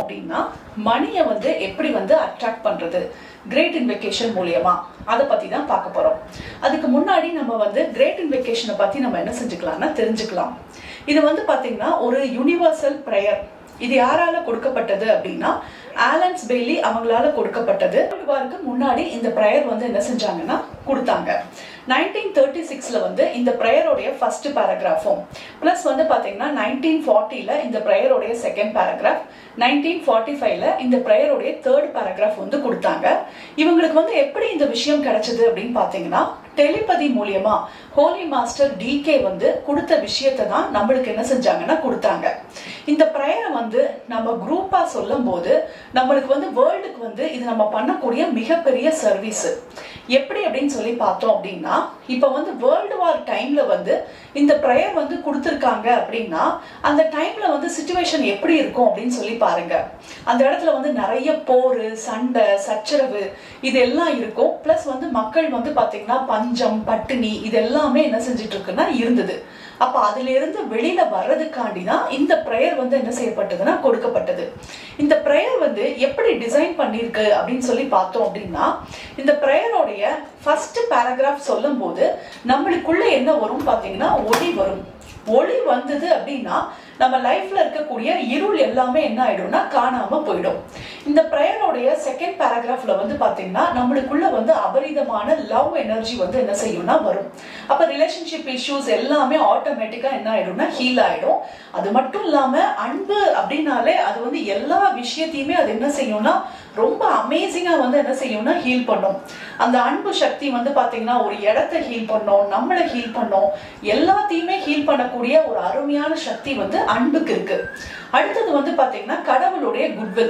அப்படின்னா மணியை வந்து எப்படி வந்து அட்ராக்ட் பண்றது கிரேட் இன்வெகேஷன் மூலியமா அதை பத்தி தான் பார்க்க போறோம் அதுக்கு முன்னாடி நம்ம வந்து கிரேட் இன்வெகேஷனை பத்தி நம்ம என்ன செஞ்சுக்கலாம்னா தெரிஞ்சுக்கலாம் இது வந்து பாத்தீங்கன்னா ஒரு யூனிவர்சல் ப்ரேயர் இது யாரால கொடுக்கப்பட்டது அப்படின்னா ஆலன்ஸ் பெய்லி அவங்களால கொடுக்கப்பட்டது வாருக்கு முன்னாடி இந்த ப்ரேயர் வந்து என்ன செஞ்சாங்கன்னா கொடுத்தாங்க நைன்டீன் தேர்ட்டி சிக்ஸ்ல வந்து இந்த ப்ரேயரோடைய ஃபர்ஸ்ட் பேராகிராஃபும் பிளஸ் வந்து பாத்தீங்கன்னா நைன்டீன் ஃபார்ட்டில இந்த ப்ரேயரோடைய செகண்ட் பேராகிராஃப் நைன்டீன் ஃபார்ட்டி ஃபைவ்ல இந்த ப்ரேயரோடைய தேர்ட் பேராகிராஃப் வந்து கொடுத்தாங்க இவங்களுக்கு வந்து எப்படி இந்த விஷயம் கிடைச்சது அப்படின்னு பாத்தீங்கன்னா டெலிபதி மூலியமா ஹோலி மாஸ்டர் டிகே வந்து கொடுத்த விஷயத்தை தான் நம்மளுக்கு என்ன செஞ்சாங்கன்னா கொடுத்தாங்க இந்த ப்ரேயரை வந்து நம்ம குரூப்பா சொல்லும் போது நம்மளுக்கு வந்து வேர்ல்டுக்கு வந்து இது நம்ம பண்ணக்கூடிய மிகப்பெரிய சர்வீஸ் எப்படி அப்படின்னு சொல்லி பார்த்தோம் அப்படின்னா இப்போ வந்து வேர்ல்டு வார் டைம்ல வந்து இந்த ப்ரேயர் வந்து கொடுத்துருக்காங்க அப்படின்னா அந்த டைம்ல வந்து சுச்சுவேஷன் எப்படி இருக்கும் அப்படின்னு சொல்லி பாருங்க அந்த இடத்துல வந்து நிறைய போர் சண்டை சச்சரவு இது எல்லாம் இருக்கும் பிளஸ் வந்து மக்கள் வந்து பாத்தீங்கன்னா பஞ்சம் பட்டினி இது எல்லாமே என்ன செஞ்சுட்டு இருக்குன்னா இருந்தது அப்ப அதுல இருந்து வெளியில வர்றதுக்காண்டி தான் இந்த ப்ரேயர் வந்து என்ன செய்யப்பட்டதுன்னா கொடுக்கப்பட்டது இந்த ப்ரேயர் வந்து எப்படி டிசைன் பண்ணிருக்கு அப்படின்னு சொல்லி பார்த்தோம் அப்படின்னா இந்த ப்ரேயரோடைய ஃபர்ஸ்ட் பேராகிராஃப் சொல்லும் போது நம்மளுக்குள்ள என்ன வரும் பாத்தீங்கன்னா ஒளி வரும் ஒளி வந்தது அப்படின்னா நம்ம லைஃப்ல இருக்கக்கூடிய இருள் எல்லாமே என்ன ஆயிடும்னா காணாம போயிடும் இந்த ப்ரேயரோடைய செகண்ட் பேராகிராஃப்ல வந்து பாத்தீங்கன்னா நம்மளுக்குள்ள வந்து அபரிதமான லவ் எனர்ஜி வந்து என்ன செய்யும்னா வரும் அப்ப ரிலேஷன்ஷிப் இஷ்யூஸ் எல்லாமே ஆட்டோமேட்டிக்கா என்ன ஆயிடும்னா ஹீல் ஆயிடும் அது மட்டும் இல்லாம அன்பு அப்படின்னாலே அது வந்து எல்லா விஷயத்தையுமே அது என்ன செய்யும்னா ரொம்ப அமேசிங்கா வந்து என்ன செய்யும்னா ஹீல் பண்ணும் அந்த அன்பு சக்தி வந்து பாத்தீங்கன்னா ஒரு இடத்த ஹீல் பண்ணும் நம்மளை ஹீல் பண்ணும் எல்லாத்தையுமே ஹீல் பண்ணக்கூடிய ஒரு அருமையான சக்தி வந்து அன்புக்கு இருக்கு அடுத்தது வந்து பாத்தீங்கன்னா கடவுளுடைய குட்வில்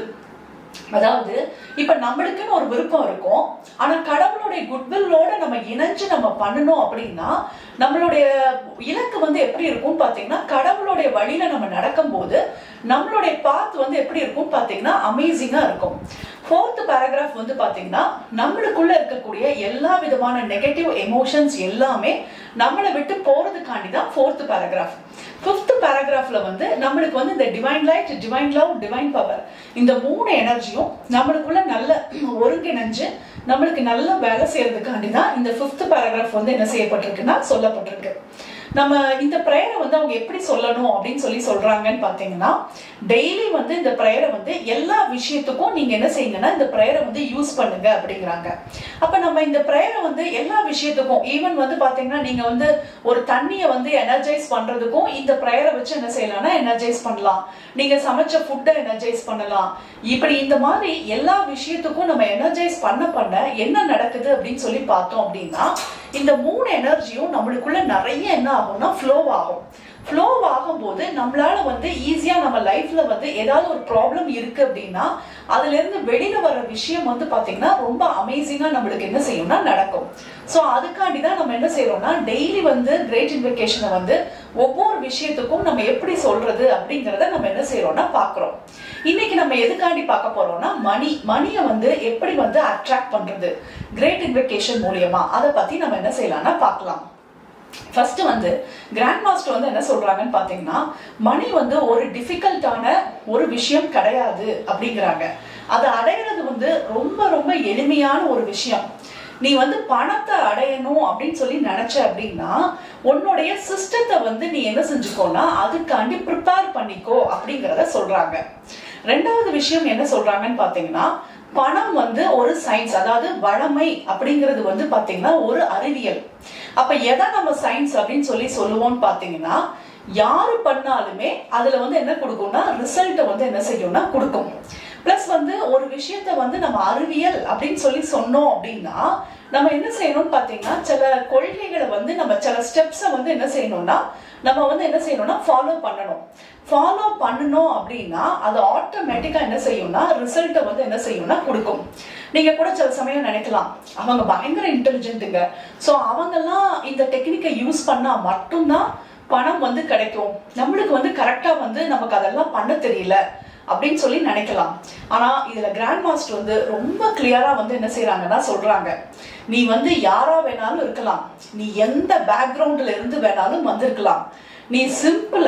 அதாவது இப்ப நம்மளுக்குன்னு ஒரு விருப்பம் இருக்கும் ஆனா கடவுளுடைய குட்வில்லோட நம்ம இணைஞ்சு நம்ம பண்ணணும் அப்படின்னா நம்மளுடைய இலக்கு வந்து எப்படி இருக்கும் பாத்தீங்கன்னா கடவுளுடைய வழியில நம்ம நடக்கும்போது நம்மளுடைய பாத் வந்து எப்படி இருக்கும் பாத்தீங்கன்னா அமேசிங்கா இருக்கும் ஃபோர்த் பேராகிராஃப் வந்து பாத்தீங்கன்னா நம்மளுக்குள்ள இருக்கக்கூடிய எல்லா விதமான நெகட்டிவ் எமோஷன்ஸ் எல்லாமே நம்மளை விட்டு போறதுக்காண்டி தான் ஃபோர்த் பேராகிராஃப் ஃபிஃப்த் பேராகிராஃப்ல வந்து நம்மளுக்கு வந்து இந்த divine light divine love divine power இந்த மூணு எனர்ஜியும் நம்மளுக்குள்ள நல்ல ஒருங்கிணைஞ்சு நம்மளுக்கு நல்ல வேலை செய்யறதுக்காண்டி தான் இந்த ஃபிஃப்த் பேராகிராஃப் வந்து என்ன செய்யப்பட்டிருக்குன்னா சொல்லப்பட்டிருக்கு நம்ம இந்த ப்ரேயரை வந்து அவங்க எப்படி சொல்லணும் அப்படின்னு சொல்லி சொல்றாங்கன்னு பாத்தீங்கன்னா டெய்லி வந்து இந்த ப்ரேயரை வந்து எல்லா விஷயத்துக்கும் நீங்க என்ன செய்யுங்கன்னா இந்த ப்ரேயரை வந்து யூஸ் பண்ணுங்க அப்படிங்கிறாங்க அப்ப நம்ம இந்த ப்ரேயரை வந்து எல்லா விஷயத்துக்கும் ஈவன் வந்து பாத்தீங்கன்னா நீங்க வந்து ஒரு தண்ணியை வந்து எனர்ஜைஸ் பண்றதுக்கும் இந்த ப்ரேயரை வச்சு என்ன செய்யலாம்னா எனர்ஜைஸ் பண்ணலாம் நீங்க சமைச்ச ஃபுட்டை எனர்ஜைஸ் பண்ணலாம் இப்படி இந்த மாதிரி எல்லா விஷயத்துக்கும் நம்ம எனர்ஜைஸ் பண்ண பண்ண என்ன நடக்குது அப்படின்னு சொல்லி பார்த்தோம் அப்படின்னா இந்த மூணு எனர்ஜியும் நம்மளுக்குள்ள நிறைய என்ன ஆகும்னா ஃப்ளோ ஆகும் ஃப்ளோ ஆகும்போது நம்மளால வந்து ஈஸியா நம்ம லைஃப்ல வந்து ஏதாவது ஒரு ப்ராப்ளம் இருக்கு அப்படின்னா அதுல இருந்து வெளியில வர விஷயம் வந்து பாத்தீங்கன்னா ரொம்ப அமேசிங்கா நம்மளுக்கு என்ன செய்யும்னா நடக்கும் ஸோ அதுக்காண்டி தான் நம்ம என்ன செய்யறோம்னா டெய்லி வந்து கிரேட் இன்வெகேஷனை வந்து ஒவ்வொரு விஷயத்துக்கும் நம்ம எப்படி சொல்றது அப்படிங்கறத நம்ம என்ன செய்யறோம்னா பாக்குறோம் இன்னைக்கு நம்ம எதுக்காண்டி பார்க்க போறோம்னா மணி மணியை வந்து எப்படி வந்து அட்ராக்ட் பண்றது கிரேட் இன்வெகேஷன் மூலியமா அதை பத்தி நம்ம என்ன செய்யலாம்னா பார்க்கலாம் ஃபர்ஸ்ட் வந்து கிராண்ட் மாஸ்டர் வந்து என்ன சொல்றாங்கன்னு பாத்தீங்கன்னா மணி வந்து ஒரு டிஃபிகல்ட்டான ஒரு விஷயம் கிடையாது அப்படிங்கிறாங்க அதை அடையிறது வந்து ரொம்ப ரொம்ப எளிமையான ஒரு விஷயம் நீ வந்து பணத்தை அடையணும் அப்படின்னு சொல்லி நினைச்ச அப்படின்னா உன்னுடைய சிஸ்டத்தை வந்து நீ என்ன செஞ்சுக்கோனா அதுக்காண்டி ப்ரிப்பேர் பண்ணிக்கோ அப்படிங்கிறத சொல்றாங்க ரெண்டாவது விஷயம் என்ன சொல்றாங்கன்னு பாத்தீங்கன்னா பணம் வந்து ஒரு சயின்ஸ் அதாவது வளமை அப்படிங்கிறது வந்து பாத்தீங்கன்னா ஒரு அறிவியல் அப்ப எதை நம்ம சயின்ஸ் அப்படின்னு சொல்லி சொல்லுவோம்னு பாத்தீங்கன்னா யாரு பண்ணாலுமே அதுல வந்து என்ன கொடுக்கும்னா ரிசல்ட்டை வந்து என்ன செய்யும்னா கொடுக்கும் பிளஸ் வந்து ஒரு விஷயத்த வந்து நம்ம அறிவியல் அப்படின்னு சொல்லி சொன்னோம் அப்படின்னா நம்ம என்ன செய்யணும்னு பாத்தீங்கன்னா சில கொள்கைகளை வந்து நம்ம சில ஸ்டெப்ஸை வந்து என்ன செய்யணும்னா நம்ம வந்து என்ன செய்யணும்னா ஃபாலோ பண்ணணும் ஃபாலோ பண்ணணும் அப்படின்னா அது ஆட்டோமேட்டிக்கா என்ன செய்யும்னா ரிசல்ட்டை வந்து என்ன செய்யும்னா கொடுக்கும் நீங்க கூட சில சமயம் நினைக்கலாம் அவங்க பயங்கர இன்டெலிஜென்ட்டுங்க ஸோ அவங்கெல்லாம் இந்த டெக்னிக்கை யூஸ் பண்ணா மட்டும்தான் பணம் வந்து கிடைக்கும் நம்மளுக்கு வந்து கரெக்டா வந்து நமக்கு அதெல்லாம் பண்ண தெரியல அப்படின்னு சொல்லி நினைக்கலாம் ஆனா இதுல கிராண்ட் மாஸ்டர் வந்து ரொம்ப கிளியரா வந்து என்ன செய்யறாங்கன்னா சொல்றாங்க நீ வந்து யாரா வேணாலும் இருக்கலாம் நீ எந்த பேக்ரவுண்ட்ல இருந்து வேணாலும் வந்திருக்கலாம் நீ சிம்பிளா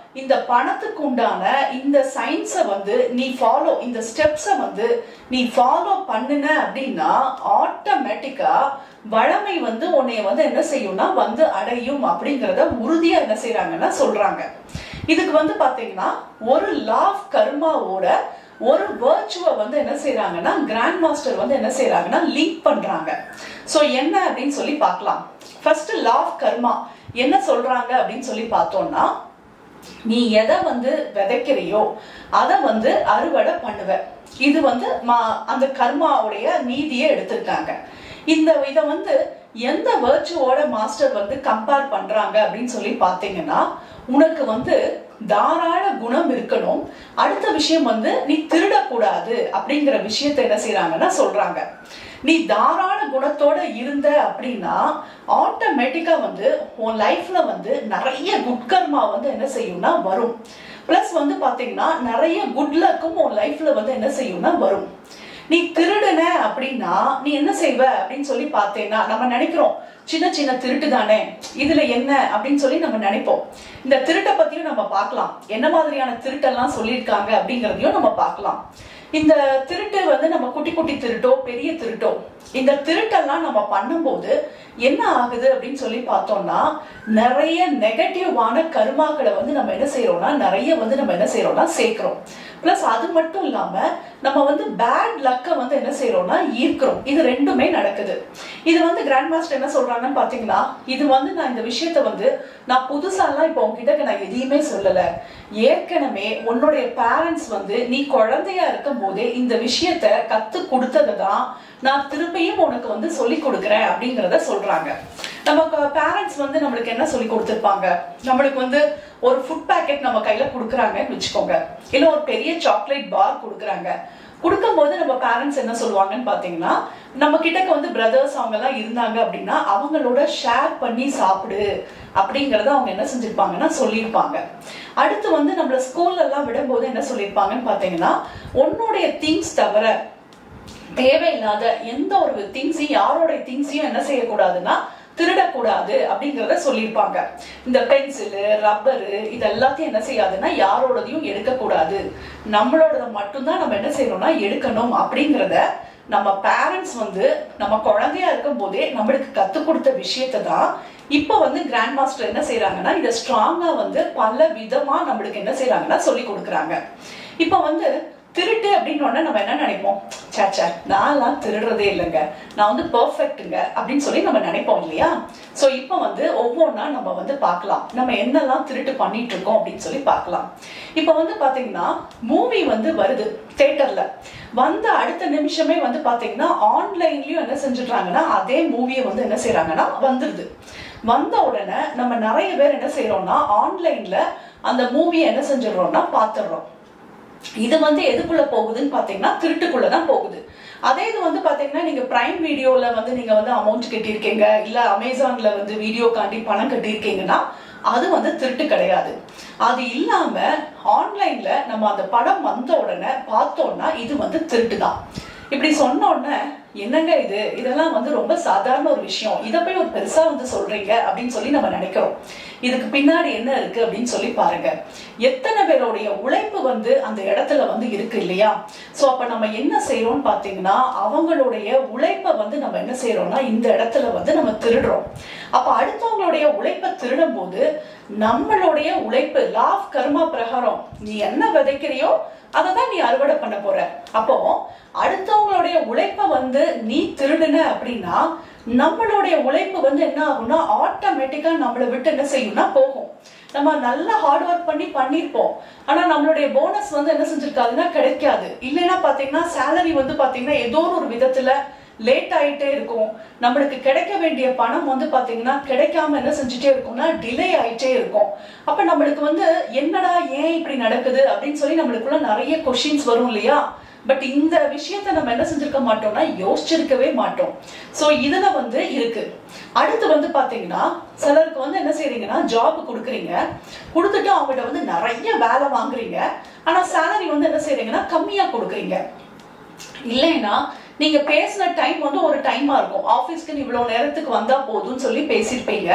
இந்த பணத்துக்கு உண்டான இந்த சயின்ஸை வந்து நீ ஃபாலோ இந்த ஸ்டெப்ஸை வந்து நீ ஃபாலோ பண்ணுன அப்படின்னா ஆட்டோமேட்டிக்கா வளமை வந்து உன்னைய வந்து என்ன செய்யும்னா வந்து அடையும் அப்படிங்கிறத உறுதியா என்ன செய்யறாங்கன்னா சொல்றாங்க இதுக்கு வந்து பாத்தீங்கன்னா ஒரு லாஃப் கர்மாவோட ஒரு வேர்ச்சுவை வந்து என்ன செய்யறாங்கன்னா கிராண்ட் மாஸ்டர் வந்து என்ன செய்யறாங்கன்னா லிங்க் பண்றாங்க ஸோ என்ன அப்படின்னு சொல்லி பார்க்கலாம் ஃபர்ஸ்ட் லா ஆஃப் கர்மா என்ன சொல்றாங்க அப்படின்னு சொல்லி பார்த்தோம்னா நீ எதை வந்து விதைக்கிறியோ அதை வந்து அறுவடை பண்ணுவ இது வந்து மா- அந்த கர்மாவுடைய நீதியை எடுத்திருக்காங்க இந்த இதை வந்து எந்த வேர்ச்சுவோட மாஸ்டர் வந்து கம்பேர் பண்றாங்க அப்படின்னு சொல்லி பார்த்தீங்கன்னா உனக்கு வந்து தாராள குணம் இருக்கணும் அடுத்த விஷயம் வந்து நீ திருடக்கூடாது அப்படிங்கிற விஷயத்தை என்ன செய்றாங்கன்னா சொல்றாங்க நீ தாராள குணத்தோட இருந்த அப்படின்னா ஆட்டோமேட்டிக்கா வந்து உன் லைஃப்ல வந்து நிறைய குட்கர்மா வந்து என்ன செய்யும்னா வரும் பிளஸ் வந்து பாத்தீங்கன்னா நிறைய குட் லக்கும் உன் லைஃப்ல வந்து என்ன செய்யும்னா வரும் நீ திருடுன அப்படின்னா நீ என்ன செய்வ அப்படின்னு சொல்லி பார்த்தேன்னா நம்ம நினைக்கிறோம் சின்ன சின்ன திருட்டு தானே இதுல என்ன அப்படின்னு சொல்லி நம்ம நினைப்போம் இந்த திருட்டை பத்தியும் நம்ம பார்க்கலாம் என்ன மாதிரியான திருட்டெல்லாம் சொல்லியிருக்காங்க அப்படிங்கறதையும் நம்ம பார்க்கலாம் இந்த திருட்டு வந்து நம்ம குட்டி குட்டி திருட்டோ பெரிய திருட்டோ இந்த திருட்டெல்லாம் நம்ம பண்ணும்போது என்ன ஆகுது அப்படின்னு சொல்லி பார்த்தோம்னா நிறைய நெகட்டிவான கருமாக்களை வந்து நம்ம என்ன செய்யறோம்னா நிறைய வந்து நம்ம என்ன செய்யறோம்னா சேர்க்கிறோம் பிளஸ் அது மட்டும் இல்லாம நம்ம வந்து பேட் லக்கை வந்து என்ன செய்யறோம்னா ஈர்க்கிறோம் இது ரெண்டுமே நடக்குது இது வந்து கிராண்ட் மாஸ்டர் என்ன சொல்றாங்கன்னு பாத்தீங்கன்னா இது வந்து நான் இந்த விஷயத்த வந்து நான் புதுசாலாம் இப்போ உங்ககிட்ட நான் எதையுமே சொல்லல ஏற்கனவே உன்னுடைய பேரண்ட்ஸ் வந்து நீ குழந்தையா இருக்கும் போதே இந்த விஷயத்த கத்து கொடுத்ததை தான் நான் திருப்பியும் உனக்கு வந்து சொல்லி கொடுக்குறேன் அப்படிங்கறத சொல்றாங்க நம்ம பேரண்ட்ஸ் வந்து நம்மளுக்கு என்ன சொல்லி கொடுத்துருப்பாங்க நம்மளுக்கு வந்து ஒரு ஃபுட் பேக்கெட் நம்ம கையில கொடுக்குறாங்கன்னு வச்சுக்கோங்க இல்ல ஒரு பெரிய சாக்லேட் பார் கொடுக்குறாங்க கொடுக்கும்போது நம்ம பேரண்ட்ஸ் என்ன சொல்லுவாங்கன்னு பாத்தீங்கன்னா நம்ம கிட்டக்க வந்து பிரதர்ஸ் அவங்க எல்லாம் இருந்தாங்க அப்படின்னா அவங்களோட ஷேர் பண்ணி சாப்பிடு அப்படிங்கறத அவங்க என்ன செஞ்சிருப்பாங்கன்னா சொல்லியிருப்பாங்க அடுத்து வந்து நம்மள ஸ்கூல்ல எல்லாம் விடும்போது என்ன சொல்லியிருப்பாங்கன்னு பாத்தீங்கன்னா உன்னுடைய திங்ஸ் தவிர தேவையில்லாத எந்த ஒரு திங்ஸையும் யாரோடைய திங்ஸையும் என்ன செய்யக்கூடாதுன்னா திருடக்கூடாது அப்படிங்கறத சொல்லியிருப்பாங்க இந்த பென்சிலு ரப்பரு இது எல்லாத்தையும் என்ன செய்யாதுன்னா யாரோடதையும் எடுக்கக்கூடாது நம்மளோடத மட்டும்தான் நம்ம என்ன செய்யணும்னா எடுக்கணும் அப்படிங்கறத நம்ம பேரண்ட்ஸ் வந்து நம்ம குழந்தையா இருக்கும் போதே நம்மளுக்கு கத்து கொடுத்த விஷயத்தை தான் இப்போ வந்து கிராண்ட் மாஸ்டர் என்ன செய்யறாங்கன்னா இதை ஸ்ட்ராங்கா வந்து பல விதமா நம்மளுக்கு என்ன செய்யறாங்கன்னா சொல்லி கொடுக்குறாங்க இப்போ வந்து திருட்டு அப்படின்னு உடனே நம்ம என்ன நினைப்போம் சேச்சா நான்லாம் திருடுறதே இல்லைங்க நான் வந்து பெர்ஃபெக்ட்டுங்க அப்படின்னு சொல்லி நம்ம நினைப்போம் இல்லையா ஸோ இப்போ வந்து ஒவ்வொன்றா நம்ம வந்து பார்க்கலாம் நம்ம என்னெல்லாம் திருட்டு பண்ணிட்டு இருக்கோம் அப்படின்னு சொல்லி பார்க்கலாம் இப்போ வந்து பாத்தீங்கன்னா மூவி வந்து வருது தேட்டர்ல வந்த அடுத்த நிமிஷமே வந்து பாத்தீங்கன்னா ஆன்லைன்லயும் என்ன செஞ்சுடுறாங்கன்னா அதே மூவியை வந்து என்ன செய்றாங்கன்னா வந்துருது வந்த உடனே நம்ம நிறைய பேர் என்ன செய்யறோம்னா ஆன்லைன்ல அந்த மூவியை என்ன செஞ்சிடறோம்னா பாத்துடுறோம் இது வந்து எதுக்குள்ள போகுதுன்னு பாத்தீங்கன்னா திருட்டுக்குள்ள தான் போகுது அதே இது வந்து பாத்தீங்கன்னா நீங்க பிரைம் வீடியோல வந்து நீங்க வந்து அமௌண்ட் கட்டியிருக்கீங்க இல்ல அமேசான்ல வந்து வீடியோ காண்டி பணம் கட்டியிருக்கீங்கன்னா அது வந்து திருட்டு கிடையாது அது இல்லாம ஆன்லைன்ல நம்ம அந்த படம் வந்த உடனே பார்த்தோம்னா இது வந்து திருட்டு தான் இப்படி சொன்ன உடனே என்னங்க இது இதெல்லாம் வந்து ரொம்ப சாதாரண ஒரு விஷயம் இதை போய் ஒரு பெருசா வந்து சொல்றீங்க அப்படின்னு சொல்லி நம்ம நினைக்கிறோம் இதுக்கு பின்னாடி என்ன இருக்கு அப்படின்னு சொல்லி பாருங்க எத்தனை பேருடைய உழைப்பு வந்து அந்த இடத்துல வந்து இருக்கு இல்லையா சோ அப்ப நம்ம என்ன செய்யறோம்னு பாத்தீங்கன்னா அவங்களுடைய உழைப்பை வந்து நம்ம என்ன செய்யறோம்னா இந்த இடத்துல வந்து நம்ம திருடுறோம் அப்ப அடுத்தவங்களுடைய உழைப்பை திருடும் போது நம்மளுடைய உழைப்பு லாஃப் கர்மா பிரகாரம் நீ என்ன விதைக்கிறியோ அதை தான் நீ அறுவடை பண்ண போற அப்போ அடுத்தவங்களுடைய உழைப்பை வந்து நீ திருடுன அப்படின்னா நம்மளுடைய உழைப்பு வந்து என்ன ஆகும்னா ஆட்டோமேட்டிக்கா நம்மளை விட்டு என்ன செய்யும்னா போகும் நம்ம நல்லா ஹார்ட் ஒர்க் பண்ணி பண்ணிருப்போம் ஆனா நம்மளுடைய போனஸ் வந்து என்ன செஞ்சிருக்காதுன்னா கிடைக்காது இல்லைன்னா பாத்தீங்கன்னா சேலரி வந்து பாத்தீங்கன்னா ஏதோ ஒரு விதத்துல லேட் ஆயிட்டே இருக்கும் நம்மளுக்கு கிடைக்க வேண்டிய பணம் வந்து பாத்தீங்கன்னா கிடைக்காம என்ன செஞ்சுட்டே இருக்கும்னா டிலே ஆயிட்டே இருக்கும் அப்ப நம்மளுக்கு வந்து என்னடா ஏன் இப்படி நடக்குது அப்படின்னு சொல்லி நம்மளுக்குள்ள நிறைய கொஷின்ஸ் வரும் இல்லையா பட் இந்த விஷயத்த நம்ம என்ன செஞ்சிருக்க மாட்டோம்னா யோசிச்சிருக்கவே மாட்டோம் சோ இதுல வந்து இருக்கு அடுத்து வந்து பாத்தீங்கன்னா சிலருக்கு வந்து என்ன செய்றீங்கன்னா ஜாப் கொடுக்குறீங்க கொடுத்துட்டு அவங்ககிட்ட வந்து நிறைய வேலை வாங்குறீங்க ஆனா சேலரி வந்து என்ன செய்றீங்கன்னா கம்மியா கொடுக்குறீங்க இல்லைன்னா நீங்க பேசின டைம் வந்து ஒரு டைமா இருக்கும் ஆபீஸ்க்கு நீ இவ்வளவு நேரத்துக்கு வந்தா போதும்னு சொல்லி பேசியிருப்பீங்க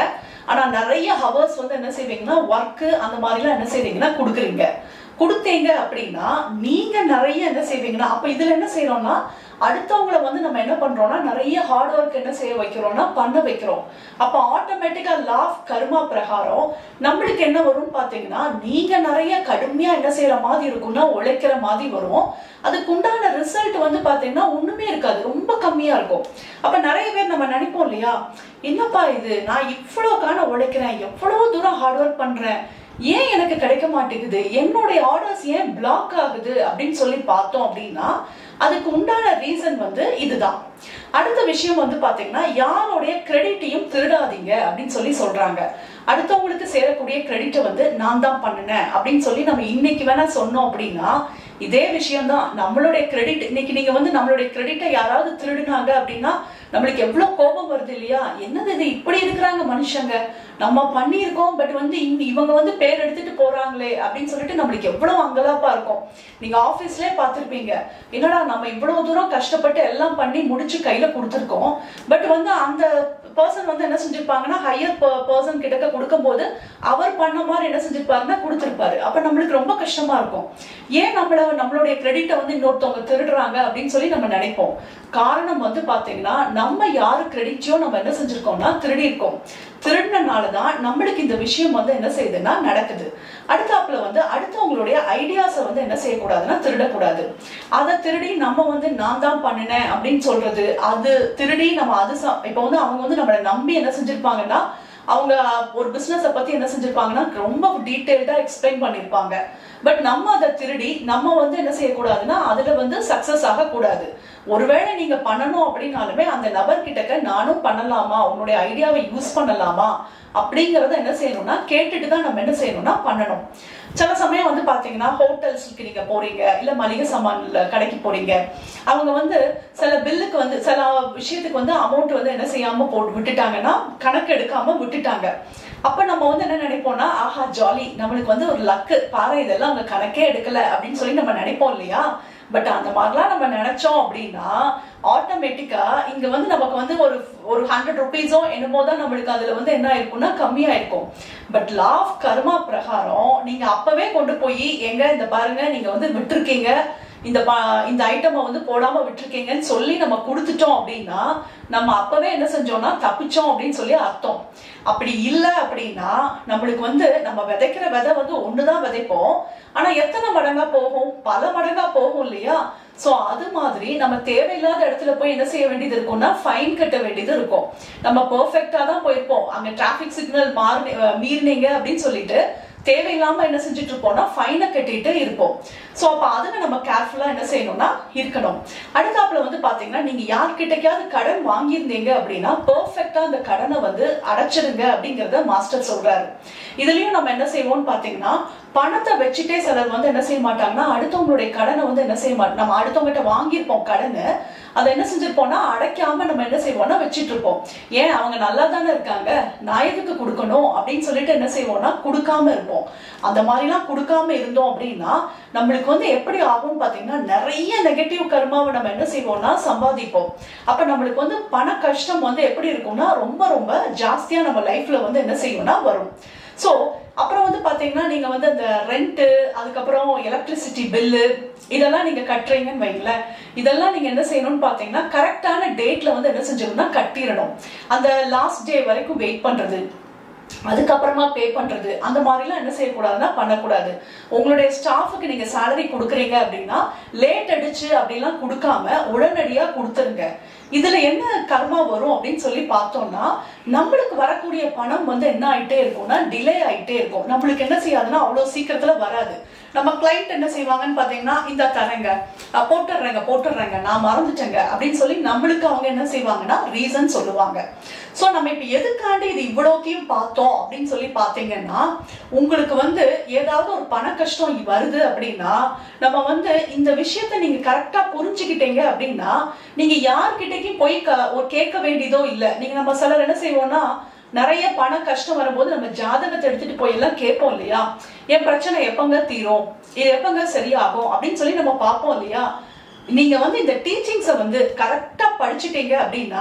ஆனா நிறைய ஹவர்ஸ் வந்து என்ன செய்வீங்கன்னா ஒர்க்கு அந்த மாதிரிலாம் என்ன செய்வீங்கன்னா கொடுக்குறீங்க கொடுத்தீங்க அப்படின்னா நீங்க நிறைய என்ன செய்வீங்கன்னா அப்ப இதுல என்ன செய்யறோம்னா அடுத்தவங்கள வந்து நம்ம என்ன பண்றோம்னா நிறைய ஹார்ட் ஒர்க் என்ன செய்ய வைக்கிறோம்னா பண்ண வைக்கிறோம் அப்ப ஆட்டோமேட்டிக்கா லா ஆஃப் கர்மா பிரகாரம் நம்மளுக்கு என்ன வரும்னு பாத்தீங்கன்னா நீங்க நிறைய கடுமையா என்ன செய்யற மாதிரி இருக்கும்னா உழைக்கிற மாதிரி வரும் அதுக்கு உண்டான ரிசல்ட் வந்து பாத்தீங்கன்னா ஒண்ணுமே இருக்காது ரொம்ப கம்மியா இருக்கும் அப்ப நிறைய பேர் நம்ம நினைப்போம் இல்லையா என்னப்பா இது நான் இவ்வளவுக்கான உழைக்கிறேன் எவ்வளவு தூரம் ஹார்ட் ஒர்க் பண்றேன் ஏன் எனக்கு கிடைக்க மாட்டேங்குது என்னுடைய ஆர்டர்ஸ் ஏன் பிளாக் ஆகுது அப்படின்னு சொல்லி பார்த்தோம் அப்படின்னா அதுக்கு உண்டான ரீசன் வந்து இதுதான் அடுத்த விஷயம் வந்து பாத்தீங்கன்னா யாருடைய கிரெடிட்டையும் திருடாதீங்க அப்படின்னு சொல்லி சொல்றாங்க அடுத்தவங்களுக்கு சேரக்கூடிய கிரெடிட்டை வந்து நான் தான் பண்ணினேன் அப்படின்னு சொல்லி நம்ம இன்னைக்கு வேணா சொன்னோம் அப்படின்னா இதே விஷயம் தான் நம்மளுடைய கிரெடிட் இன்னைக்கு நீங்க வந்து நம்மளுடைய கிரெடிட்டை யாராவது திருடுனாங்க அப்படின்னா நம்மளுக்கு எவ்வளவு கோபம் வருது இல்லையா என்னது இது இப்படி இருக்கிறாங்க மனுஷங்க நம்ம பண்ணியிருக்கோம் பட் வந்து இந்த இவங்க வந்து பேர் எடுத்துட்டு போறாங்களே அப்படின்னு சொல்லிட்டு நம்மளுக்கு எவ்வளவு அங்கலாப்பா இருக்கும் நீங்க ஆபீஸ்லயே பார்த்திருப்பீங்க என்னடா நம்ம இவ்வளவு தூரம் கஷ்டப்பட்டு எல்லாம் பண்ணி முடிச்சு கையில கொடுத்துருக்கோம் பட் வந்து அந்த பர்சன் வந்து என்ன செஞ்சிருப்பாங்கன்னா ஹையர் பர்சன் கிட்ட கொடுக்கும்போது அவர் பண்ண மாதிரி என்ன செஞ்சிருப்பாருன்னா கொடுத்துருப்பாரு அப்ப நம்மளுக்கு ரொம்ப கஷ்டமா இருக்கும் ஏன் நம்மள நம்மளுடைய கிரெடிட்டை வந்து இன்னொருத்தவங்க திருடுறாங்க அப்படின்னு சொல்லி நம்ம நினைப்போம் காரணம் வந்து பாத்தீங்கன்னா நம்ம யாரு கிரெடிட்டையோ நம்ம என்ன செஞ்சிருக்கோம்னா திருடி இருக்கோம் திருடினால தான் நம்மளுக்கு இந்த விஷயம் வந்து என்ன செய்யுதுன்னா நடக்குது அடுத்தாப்புல வந்து அடுத்தவங்களுடைய ஐடியாஸை வந்து என்ன செய்யக்கூடாதுன்னா திருடக்கூடாது அதை திருடி நம்ம வந்து நான் தான் பண்ணினேன் அப்படின்னு சொல்றது அது திருடி நம்ம அது ச- இப்ப வந்து அவங்க வந்து நம்மளை நம்பி என்ன செஞ்சிருப்பாங்கன்னா அவங்க ஒரு பிசினஸ பத்தி என்ன செஞ்சிருப்பாங்கன்னா ரொம்ப டீடைல்டா எக்ஸ்பிளைன் பண்ணிருப்பாங்க பட் நம்ம அதை திருடி நம்ம வந்து என்ன செய்யக்கூடாதுன்னா அதுல வந்து சக்சஸ் ஆகக்கூடாது ஒருவேளை நீங்க பண்ணணும் அப்படின்னாலுமே அந்த நபர் கிட்டக்க நானும் பண்ணலாமா உன்னுடைய ஐடியாவை யூஸ் பண்ணலாமா அப்படிங்கறத என்ன செய்யணும்னா கேட்டுட்டு தான் நம்ம என்ன செய்யணும்னா பண்ணணும் சில சமயம் வந்து பாத்தீங்கன்னா ஹோட்டல்ஸ்க்கு நீங்க போறீங்க இல்ல மளிகை சாமான்ல கடைக்கு போறீங்க அவங்க வந்து சில பில்லுக்கு வந்து சில விஷயத்துக்கு வந்து அமௌண்ட் வந்து என்ன செய்யாம போட்டு விட்டுட்டாங்கன்னா கணக்கு எடுக்காம விட்டுட்டாங்க அப்ப நம்ம வந்து என்ன நினைப்போம்னா ஆஹா ஜாலி நம்மளுக்கு வந்து ஒரு லக்கு பாரு இதெல்லாம் அவங்க கணக்கே எடுக்கல அப்படின்னு சொல்லி நம்ம நினைப்போம் இல்லையா பட் அந்த மாதிரிலாம் நம்ம நினைச்சோம் அப்படின்னா ஆட்டோமேட்டிக்கா இங்க வந்து நமக்கு வந்து ஒரு ஒரு ஹண்ட்ரட் ருபீஸோ என்னமோ தான் நம்மளுக்கு அதுல வந்து என்ன இருக்கும்னா கம்மியா இருக்கும் பட் லா ஆஃப் கர்மா பிரகாரம் நீங்க அப்பவே கொண்டு போய் எங்க இந்த பாருங்க நீங்க வந்து விட்டுருக்கீங்க இந்த ப- இந்த ஐட்டமை வந்து போடாம விட்டுருக்கீங்கன்னு சொல்லி நம்ம கொடுத்துட்டோம் அப்படின்னா நம்ம அப்பவே என்ன செஞ்சோம்னா தப்பிச்சோம் அப்படின்னு சொல்லி அர்த்தம் அப்படி இல்லை அப்படின்னா நம்மளுக்கு வந்து நம்ம விதைக்கிற விதை வந்து ஒண்ணுதான் விதைப்போம் ஆனா எத்தனை மடங்கா போகும் பல மடங்கா போகும் இல்லையா சோ அது மாதிரி நம்ம தேவையில்லாத இடத்துல போய் என்ன செய்ய வேண்டியது இருக்கும்னா ஃபைன் கட்ட வேண்டியது இருக்கும் நம்ம பெர்ஃபெக்டா தான் போயிருப்போம் அங்க டிராபிக் சிக்னல் மாறி மீறினீங்க அப்படின்னு சொல்லிட்டு தேவையில்லாம என்ன செஞ்சுட்டு இருப்போம்னா ஃபைனை கட்டிட்டு இருப்போம் சோ அப்ப அதுல நம்ம கேர்ஃபுல்லா என்ன செய்யணும்னா இருக்கணும் அடுத்தாப்புல வந்து பாத்தீங்கன்னா நீங்க யார்கிட்டயாவது கடன் வாங்கியிருந்தீங்க அப்படின்னா பெர்ஃபெக்டா அந்த கடனை வந்து அடைச்சிடுங்க அப்படிங்கறத மாஸ்டர் சொல்றாரு இதுலயும் நம்ம என்ன செய்வோம்னு பாத்தீங்கன்னா பணத்தை வச்சுட்டே சிலர் வந்து என்ன செய்ய மாட்டாங்கன்னா அடுத்தவங்களுடைய கடனை வந்து என்ன செய்ய மாட்டோம் நம்ம அடுத்தவங்ககிட்ட வாங்கியிருப்போம் கடனை அதை என்ன செஞ்சிருப்போம்னா அடைக்காம நம்ம என்ன செய்வோம்னா வச்சிட்டு இருப்போம் ஏன் அவங்க நல்லா தானே இருக்காங்க நான் எதுக்கு கொடுக்கணும் அப்படின்னு சொல்லிட்டு என்ன செய்வோம்னா கொடுக்காம இருப்போம் அந்த மாதிரிலாம் கொடுக்காம இருந்தோம் அப்படின்னா நம்மளுக்கு வந்து எப்படி ஆகும்னு பாத்தீங்கன்னா நிறைய நெகட்டிவ் கர்மாவை நம்ம என்ன செய்வோம்னா சம்பாதிப்போம் அப்ப நம்மளுக்கு வந்து பண கஷ்டம் வந்து எப்படி இருக்கும்னா ரொம்ப ரொம்ப ஜாஸ்தியா நம்ம லைஃப்ல வந்து என்ன செய்யும்னா வரும் சோ அப்புறம் வந்து பாத்தீங்கன்னா நீங்க வந்து அந்த ரெண்ட் அதுக்கப்புறம் எலக்ட்ரிசிட்டி பில்லு இதெல்லாம் நீங்க கட்டுறீங்கன்னு வைங்களேன் இதெல்லாம் நீங்க என்ன செய்யணும்னு பாத்தீங்கன்னா கரெக்டான டேட்ல வந்து என்ன செஞ்சிடணும்னா கட்டிடணும் அந்த லாஸ்ட் டே வரைக்கும் வெயிட் பண்றது அதுக்கப்புறமா பே பண்றது அந்த மாதிரிலாம் என்ன செய்யக்கூடாதுன்னா பண்ணக்கூடாது உங்களுடைய ஸ்டாஃபுக்கு நீங்க சேலரி கொடுக்குறீங்க அப்படின்னா லேட் அடிச்சு அப்படிலாம் கொடுக்காம உடனடியா கொடுத்துருங்க இதுல என்ன கர்மா வரும் அப்படின்னு சொல்லி பார்த்தோம்னா நம்மளுக்கு வரக்கூடிய பணம் வந்து என்ன ஆயிட்டே இருக்கும்னா டிலே ஆயிட்டே இருக்கும் நம்மளுக்கு என்ன செய்யாதுன்னா அவ்வளவு சீக்கிரத்துல வராது நம்ம கிளைண்ட் என்ன செய்வாங்கன்னு பாத்தீங்கன்னா இந்த தரேங்க அஹ் போட்டுடுறேங்க போட்டுடுறேங்க நான் மறந்துட்டேங்க அப்படின்னு சொல்லி நம்மளுக்கு அவங்க என்ன செய்வாங்கன்னா ரீசன் சொல்லுவாங்க சோ நம்ம இப்ப எதுக்காண்டி இது இவ்வளோக்கையும் பார்த்தோம் அப்படின்னு சொல்லி பாத்தீங்கன்னா உங்களுக்கு வந்து ஏதாவது ஒரு பண கஷ்டம் வருது அப்படின்னா நம்ம வந்து இந்த விஷயத்த நீங்க கரெக்டா புரிஞ்சுக்கிட்டீங்க அப்படின்னா நீங்க யார்கிட்டயும் போய் க- ஒரு கேட்க வேண்டியதோ இல்ல நீங்க நம்ம சிலர் என்ன செய்வோம்னா நிறைய பண கஷ்டம் வரும்போது நம்ம ஜாதகத்தை எடுத்துட்டு போய் எல்லாம் கேட்போம் இல்லையா என் பிரச்சனை எப்பங்க தீரும் இது எப்பங்க சரியாகும் அப்படின்னு சொல்லி நம்ம பார்ப்போம் இல்லையா நீங்க வந்து இந்த டீச்சிங்ஸை வந்து கரெக்டா படிச்சுட்டீங்க அப்படின்னா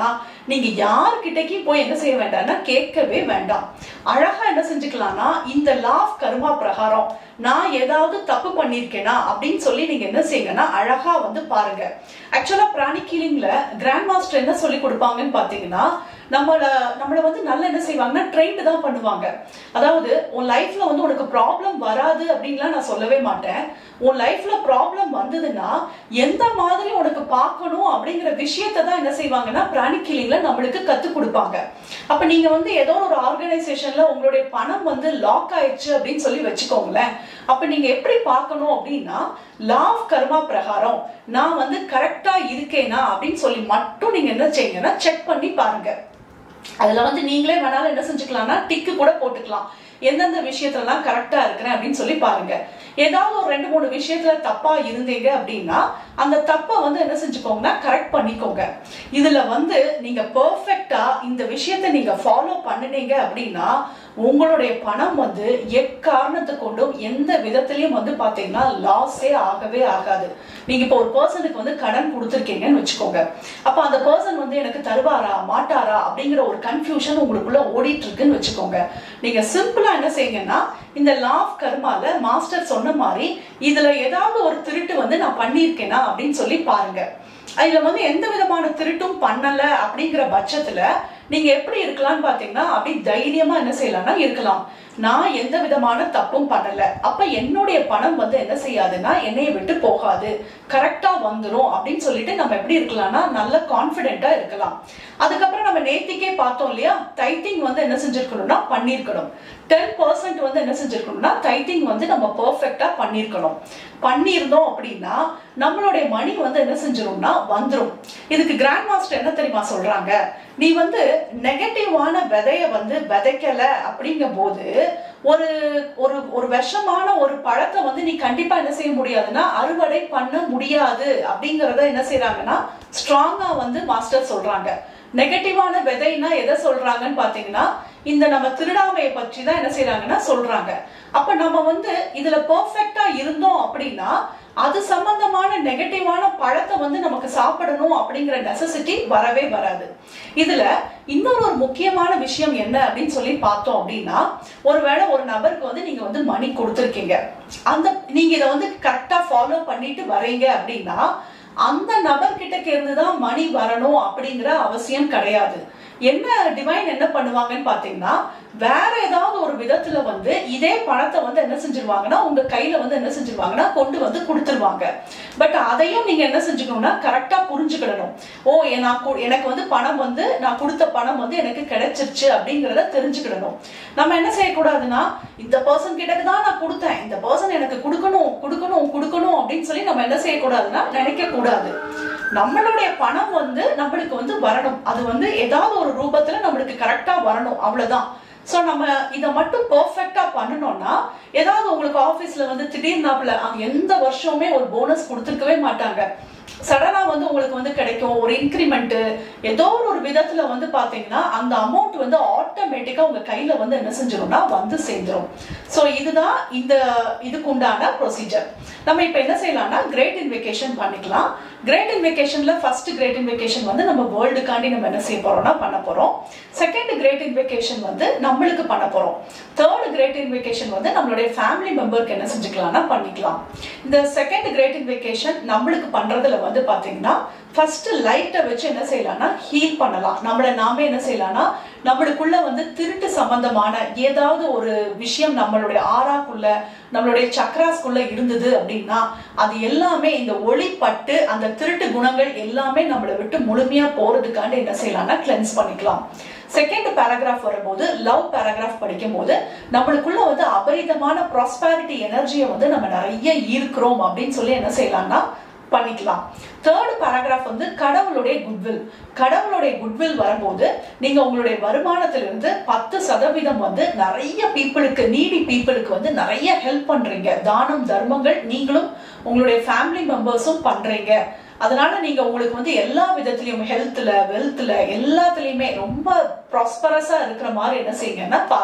நீங்க யார்கிட்டக்கு போய் என்ன செய்ய வேண்டாம்னா கேட்கவே வேண்டாம் அழகா என்ன செஞ்சுக்கலாம்னா இந்த லா ஆஃப் கர்மா பிரகாரம் நான் ஏதாவது தப்பு பண்ணிருக்கேனா அப்படின்னு சொல்லி நீங்க என்ன செய்யுங்கன்னா அழகா வந்து பாருங்க ஆக்சுவலா பிராணி கீலிங்ல கிராண்ட் மாஸ்டர் என்ன சொல்லி கொடுப்பாங்கன்னு பாத்தீங்கன்னா நம்மள நம்மள வந்து நல்லா என்ன செய்வாங்கன்னா ட்ரெயின்டு தான் பண்ணுவாங்க அதாவது உன் லைஃப்ல வந்து உனக்கு ப்ராப்ளம் வராது அப்படின்லாம் நான் சொல்லவே மாட்டேன் உன் லைஃப்ல ப்ராப்ளம் வந்ததுன்னா எந்த மாதிரி உனக்கு பார்க்கணும் அப்படிங்கிற விஷயத்த தான் என்ன செய்வாங்கன்னா பிராணி கீலிங்ல நம்மளுக்கு கத்து கொடுப்பாங்க அப்ப நீங்க வந்து ஏதோ ஒரு ஆர்கனைசேஷன்ல உங்களுடைய பணம் வந்து லாக் ஆயிடுச்சு அப்படின்னு சொல்லி வச்சுக்கோங்களேன் அப்ப நீங்க எப்படி பார்க்கணும் அப்படின்னா லா ஆஃப் கர்மா பிரகாரம் நான் வந்து கரெக்டா இருக்கேனா அப்படின்னு சொல்லி மட்டும் நீங்க என்ன செய்யுங்கன்னா செக் பண்ணி பாருங்க அதுல வந்து நீங்களே வேணாலும் என்ன செஞ்சுக்கலாம்னா டிக்கு கூட போட்டுக்கலாம் எந்தெந்த விஷயத்துலலாம் கரெக்டா இருக்கிறேன் அப்படின்னு சொல்லி பாருங்க ஏதாவது ஒரு ரெண்டு மூணு விஷயத்துல தப்பா இருந்தீங்க அப்படின்னா அந்த தப்பை வந்து என்ன செஞ்சுக்கோங்கன்னா கரெக்ட் பண்ணிக்கோங்க இதுல வந்து நீங்க பெர்ஃபெக்டா இந்த விஷயத்த நீங்க ஃபாலோ பண்ணினீங்க அப்படின்னா உங்களுடைய பணம் வந்து எக்காரணத்தை கொண்டும் எந்த விதத்திலையும் வந்து பாத்தீங்கன்னா லாஸே ஆகவே ஆகாது நீங்க இப்போ ஒரு பர்சனுக்கு வந்து கடன் கொடுத்துருக்கீங்கன்னு வச்சுக்கோங்க அப்ப அந்த பர்சன் வந்து எனக்கு தருவாரா மாட்டாரா அப்படிங்கிற ஒரு கன்ஃபியூஷன் உங்களுக்குள்ள ஓடிட்டு இருக்குன்னு வச்சுக்கோங்க நீங்க சிம்பிளா என்ன செய்யுங்கன்னா இந்த லா ஆஃப் கர்மால மாஸ்டர் சொன்ன மாதிரி இதுல ஏதாவது ஒரு திருட்டு வந்து நான் பண்ணியிருக்கேனா அப்படின்னு சொல்லி பாருங்க இதுல வந்து எந்த விதமான திருட்டும் பண்ணல அப்படிங்கிற பட்சத்துல நீங்க எப்படி இருக்கலாம்னு பாத்தீங்கன்னா அப்படி தைரியமா என்ன செய்யலாம்னா இருக்கலாம் நான் எந்த விதமான தப்பும் பண்ணல அப்ப என்னுடைய பணம் வந்து என்ன செய்யாதுன்னா என்னைய விட்டு போகாது கரெக்டா வந்துரும் அப்படின்னு சொல்லிட்டு நம்ம எப்படி இருக்கலாம்னா நல்ல கான்பிடென்ட்டா இருக்கலாம் அதுக்கப்புறம் நம்ம நேத்திக்கே பார்த்தோம் இல்லையா டைத்திங் வந்து என்ன செஞ்சிருக்கணும்னா பண்ணிருக்கணும் டென் பர்சன்ட் வந்து என்ன செஞ்சிருக்கணும்னா டைத்திங் வந்து நம்ம பெர்ஃபெக்டா பண்ணிருக்கணும் பண்ணியிருந்தோம் அப்படின்னா நம்மளுடைய மணி வந்து என்ன செஞ்சிரும்னா வந்துரும் இதுக்கு கிராண்ட் மாஸ்டர் என்ன தெரியுமா சொல்றாங்க நீ வந்து நெகட்டிவான விதைய வந்து விதைக்கல அப்படிங்கும் போது ஒரு ஒரு ஒரு விஷமான ஒரு பழத்தை வந்து நீ கண்டிப்பா என்ன செய்ய முடியாதுன்னா அறுவடை பண்ண முடியாது அப்படிங்கறத என்ன செய்யறாங்கன்னா ஸ்ட்ராங்கா வந்து மாஸ்டர் சொல்றாங்க நெகட்டிவான விதைன்னா எதை சொல்றாங்கன்னு பாத்தீங்கன்னா இந்த நம்ம திருடாமையை பற்றி தான் என்ன செய்யறாங்கன்னா சொல்றாங்க அப்ப நம்ம வந்து இதுல பெர்ஃபெக்டா இருந்தோம் அப்படின்னா அது சம்பந்தமான நெகட்டிவான பழத்தை வந்து நமக்கு சாப்பிடணும் அப்படிங்கிற நெசசிட்டி வரவே வராது இதுல இன்னொரு ஒரு முக்கியமான விஷயம் என்ன அப்படின்னு சொல்லி பார்த்தோம் அப்படின்னா ஒருவேளை ஒரு நபருக்கு வந்து நீங்க வந்து மணி கொடுத்துருக்கீங்க அந்த நீங்க இதை வந்து கரெக்டா ஃபாலோ பண்ணிட்டு வரீங்க அப்படின்னா அந்த நபர்கிட்ட இருந்து தான் மணி வரணும் அப்படிங்கிற அவசியம் கிடையாது என்ன டிவைன் என்ன பண்ணுவாங்கன்னு பாத்தீங்கன்னா வேற ஏதாவது ஒரு விதத்துல வந்து இதே பணத்தை வந்து என்ன செஞ்சிருவாங்கன்னா உங்க கையில வந்து என்ன செஞ்சிருவாங்கன்னா கொண்டு வந்து கொடுத்துருவாங்க பட் அதையும் நீங்க என்ன செஞ்சுக்கணும்னா கரெக்டா புரிஞ்சுக்கிடணும் ஓ நான் கு- எனக்கு வந்து பணம் வந்து நான் கொடுத்த பணம் வந்து எனக்கு கிடைச்சிருச்சு அப்படிங்கறத தெரிஞ்சுக்கிடணும் நம்ம என்ன செய்யக்கூடாதுன்னா இந்த பர்சன் கிட்ட தான் நான் கொடுத்தேன் இந்த பர்சன் எனக்கு கொடுக்கணும் கொடுக்கணும் கொடுக்கணும் அப்படின்னு சொல்லி நம்ம என்ன செய்யக்கூடாதுன்னா நினைக்க கூடாது நம்மளுடைய பணம் வந்து நம்மளுக்கு வந்து வரணும் அது வந்து ஏதாவது ஒரு ரூபத்துல நம்மளுக்கு கரெக்டா வரணும் அவ்வளவுதான் சோ நம்ம இதை மட்டும் பெர்ஃபெக்டா பண்ணணும்னா ஏதாவது உங்களுக்கு ஆபீஸ்ல வந்து திடீர்னாப்புல அங்க எந்த வருஷமுமே ஒரு போனஸ் கொடுத்துருக்கவே மாட்டாங்க சடனா வந்து உங்களுக்கு வந்து கிடைக்கும் ஒரு இன்க்ரிமெண்ட் ஏதோ ஒரு விதத்துல வந்து பாத்தீங்கன்னா அந்த அமௌண்ட் வந்து ஆட்டோமேட்டிக்கா உங்க கையில வந்து என்ன செஞ்சிரும்னா வந்து சேர்ந்துரும் சோ இதுதான் இந்த இதுக்கு உண்டான ப்ரொசீஜர் நம்ம இப்ப என்ன செய்யலாம்னா கிரேட் இன்வெகேஷன் பண்ணிக்கலாம் கிரேட் இன்வெகேஷன்ல ஃபர்ஸ்ட் கிரேட் இன்வெகேஷன் வந்து நம்ம வேர்ல்டுக்காண்டி நம்ம என்ன செய்ய போறோம்னா பண்ண போறோம் செகண்ட் கிரேட் இன்வெகேஷன் வந்து நம்மளுக்கு பண்ண போறோம் தேர்ட் கிரேட் இன்வெகேஷன் வந்து நம்மளுடைய ஃபேமிலி மெம்பருக்கு என்ன செஞ்சுக்கலாம்னா பண்ணிக்கலாம் இந்த செகண்ட் கிரேட் இன்வெகேஷன் நம்மளுக்கு பண்றதுல வந்து பாத்தீங்கன்னா ஃபர்ஸ்ட் லைட்டை வச்சு என்ன செய்யலாம்னா ஹீல் பண்ணலாம் நம்மள நாமே என்ன செய்யலாம்னா நம்மளுக்குள்ள வந்து திருட்டு சம்பந்தமான ஏதாவது ஒரு விஷயம் நம்மளுடைய ஆறாக்குள்ள நம்மளுடைய சக்ராஸ்குள்ள இருந்தது அப்படின்னா அது எல்லாமே இந்த ஒளி பட்டு அந்த திருட்டு குணங்கள் எல்லாமே நம்மளை விட்டு முழுமையா போறதுக்காண்டி என்ன செய்யலாம்னா கிளென்ஸ் பண்ணிக்கலாம் செகண்ட் பேராகிராஃப் வரும்போது லவ் பேராகிராஃப் படிக்கும் போது நம்மளுக்குள்ள வந்து அபரிதமான ப்ராஸ்பாரிட்டி எனர்ஜியை வந்து நம்ம நிறைய ஈர்க்கிறோம் அப்படின்னு சொல்லி என்ன செய்யலாம்னா பண்ணிக்கலாம் தேர்ட் பேராகிராஃப் வந்து கடவுளுடைய குட்வில் கடவுளுடைய குட்வில் வரும்போது நீங்க உங்களுடைய வருமானத்திலிருந்து பத்து சதவீதம் வந்து நிறைய பீப்புளுக்கு நீடி பீப்புளுக்கு வந்து நிறைய ஹெல்ப் பண்றீங்க தானம் தர்மங்கள் நீங்களும் உங்களுடைய ஃபேமிலி மெம்பர்ஸும் பண்றீங்க அதனால நீங்க உங்களுக்கு வந்து எல்லா விதத்திலயும் ஹெல்த்ல வெல்த்ல எல்லாத்துலயுமே ரொம்ப ப்ராஸ்பரஸா இருக்கிற மாதிரி என்ன செய்யுங்கன்னா பாருங்க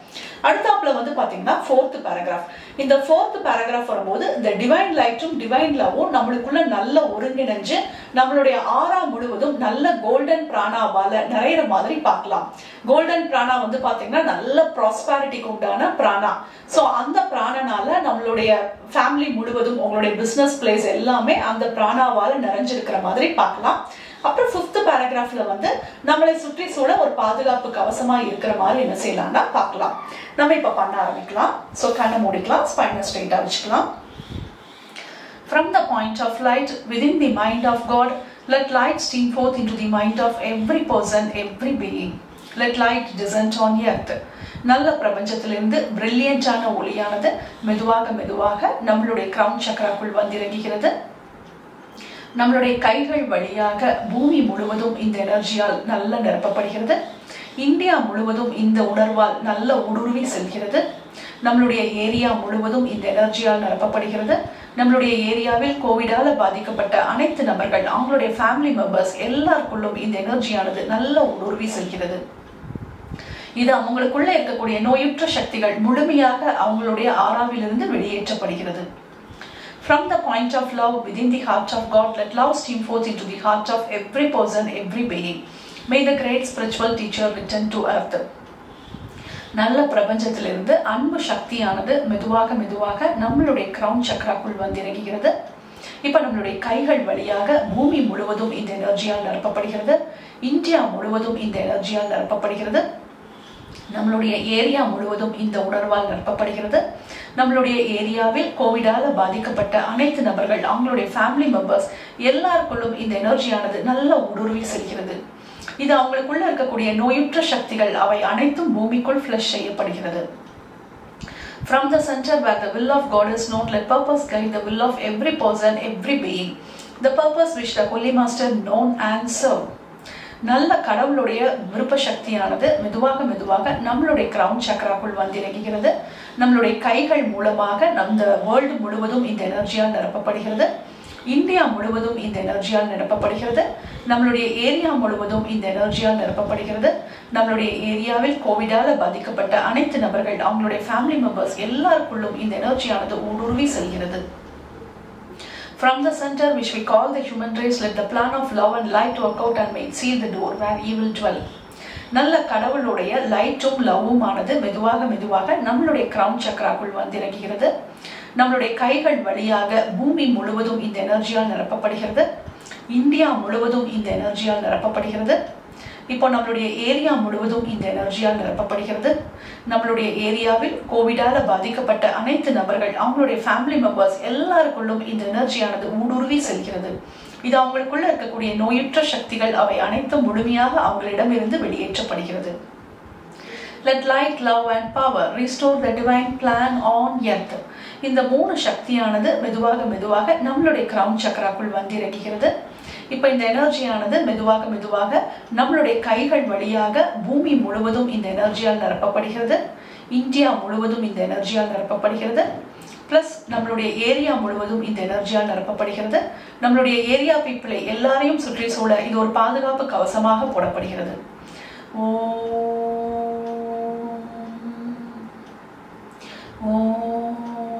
அடுத்தாப்புல வந்து பாத்தீங்கன்னா ஃபோர்த் பேராகிராஃப் இந்த ஃபோர்த் பேராகிராஃப் வரும்போது இந்த டிவைன் லைட்டும் டிவைன் லவ்வும் நம்மளுக்குள்ள நல்ல ஒருங்கிணைஞ்சு நம்மளுடைய ஆறா முழுவதும் நல்ல கோல்டன் பிராணாவால நிறையிற மாதிரி பார்க்கலாம் கோல்டன் பிராணா வந்து பாத்தீங்கன்னா நல்ல ப்ராஸ்பாரிட்டிக்கு உண்டான பிராணா ஸோ அந்த பிராணனால நம்மளுடைய ஃபேமிலி முழுவதும் உங்களுடைய பிசினஸ் பிளேஸ் எல்லாமே அந்த பிராணாவால நிறைஞ்சிருக்கிற மாதிரி பார்க்கலாம் அப்புறம் ஃபிஃப்த் பேராகிராஃப்ல வந்து நம்மளை சுற்றி சூழ ஒரு பாதுகாப்பு கவசமா இருக்கிற மாதிரி என்ன செய்யலாம்னா பார்க்கலாம் நம்ம இப்ப பண்ண ஆரம்பிக்கலாம் ஸோ கண்ணை மூடிக்கலாம் ஸ்பைனை ஸ்ட்ரெயிட்டா வச்சுக்கலாம் From the point of light within the mind of God, let light stream forth into the mind of every person, every being. Let light descend on earth. நல்ல பிரபஞ்சத்திலிருந்து பிரில்லியண்டான ஒளியானது மெதுவாக மெதுவாக நம்மளுடைய கிரவுன் சக்கராக்குள் வந்திறங்குகிறது நம்மளுடைய கைகள் வழியாக பூமி முழுவதும் இந்த எனர்ஜியால் நல்ல நிரப்பப்படுகிறது இந்தியா முழுவதும் இந்த உணர்வால் நல்ல ஊடுருவி செல்கிறது நம்மளுடைய ஏரியா முழுவதும் இந்த எனர்ஜியால் நிரப்பப்படுகிறது நம்மளுடைய ஏரியாவில் கோவிடால பாதிக்கப்பட்ட அனைத்து நபர்கள் அவங்களுடைய ஃபேமிலி மெம்பர்ஸ் எல்லாருக்குள்ளும் இந்த எனர்ஜியானது நல்ல ஊடுருவி செல்கிறது இது அவங்களுக்குள்ள இருக்கக்கூடிய நோயுற்ற சக்திகள் முழுமையாக அவங்களுடைய ஆறாவிலிருந்து வெளியேற்றப்படுகிறது From the point of love within the heart of God, let love stream forth into the heart of every person, every being. May the great spiritual teacher return to earth. நல்ல பிரபஞ்சத்திலிருந்து அன்பு சக்தியானது மெதுவாக மெதுவாக நம்மளுடைய கிரவுன் சக்கராக்குள் வந்திறங்குகிறது இப்ப நம்மளுடைய கைகள் வழியாக பூமி முழுவதும் இந்த எனர்ஜியால் நிரப்பப்படுகிறது இந்தியா முழுவதும் இந்த எனர்ஜியால் நிரப்பப்படுகிறது நம்மளுடைய ஏரியா முழுவதும் இந்த உணர்வால் நிரப்பப்படுகிறது நம்மளுடைய ஏரியாவில் கோவிடால பாதிக்கப்பட்ட அனைத்து நபர்கள் அவங்களுடைய ஃபேமிலி மெம்பர்ஸ் எல்லாருக்குள்ளும் இந்த எனர்ஜியானது நல்ல ஊடுருவி செல்கிறது இது அவங்களுக்குள்ள இருக்கக்கூடிய நோயுற்ற சக்திகள் அவை அனைத்தும் பூமிக்குள் ஃபிளஷ் செய்யப்படுகிறது From the center where the will of God is known, let purpose guide the will of every person, every being. The purpose which the Holy Master known and serve. நல்ல கடவுளுடைய விருப்ப சக்தியானது மெதுவாக மெதுவாக நம்மளுடைய கிரவுன் சக்கராக்குள் வந்திறங்குகிறது நம்மளுடைய கைகள் மூலமாக அந்த வேர்ல்டு முழுவதும் இந்த எனர்ஜியால் நிரப்பப்படுகிறது இந்தியா முழுவதும் இந்த எனர்ஜியால் நிரப்பப்படுகிறது நம்மளுடைய ஏரியா முழுவதும் இந்த எனர்ஜியால் நிரப்பப்படுகிறது நம்மளுடைய ஏரியாவில் கோவிடால பாதிக்கப்பட்ட அனைத்து நபர்கள் அவங்களுடைய ஃபேமிலி மெம்பர்ஸ் எல்லாருக்குள்ளும் இந்த எனர்ஜியானது ஊடுருவி செல்கிறது From the center which we call the human race, let the plan of love and light work out and make seal the door where evil dwell. நல்ல கடவுளுடைய லைட்டும் லவ்வும் ஆனது மெதுவாக மெதுவாக நம்மளுடைய கிரவுன் சக்கராக்குள் வந்திறங்குகிறது நம்மளுடைய கைகள் வழியாக பூமி முழுவதும் இந்த எனர்ஜியால் நிரப்பப்படுகிறது இந்தியா முழுவதும் இந்த எனர்ஜியால் நிரப்பப்படுகிறது இப்போ நம்மளுடைய ஏரியா முழுவதும் இந்த எனர்ஜியால் நிரப்பப்படுகிறது நம்மளுடைய ஏரியாவில் கோவிடால பாதிக்கப்பட்ட அனைத்து நபர்கள் அவங்களுடைய ஃபேமிலி மெம்பர்ஸ் எல்லாருக்குள்ளும் இந்த எனர்ஜியானது ஊடுருவி செல்கிறது இது அவங்களுக்குள்ள இருக்கக்கூடிய நோயுற்ற சக்திகள் அவை அனைத்தும் முழுமையாக அவங்களிடமிருந்து வெளியேற்றப்படுகிறது Let light, love and power restore the divine plan on earth. இந்த மூணு சக்தியானது மெதுவாக மெதுவாக நம்மளுடைய கிரவுன் சக்கராக்குள் வந்திறங்குகிறது இப்ப இந்த எனர்ஜியானது மெதுவாக மெதுவாக நம்மளுடைய கைகள் வழியாக பூமி முழுவதும் இந்த எனர்ஜியால் நிரப்பப்படுகிறது இந்தியா முழுவதும் இந்த எனர்ஜியால் நிரப்பப்படுகிறது பிளஸ் நம்மளுடைய ஏரியா முழுவதும் இந்த எனர்ஜியால் நிரப்பப்படுகிறது நம்மளுடைய ஏரியா பீப்புளை எல்லாரையும் சுற்றி சூழ இது ஒரு பாதுகாப்பு கவசமாக போடப்படுகிறது ஓம்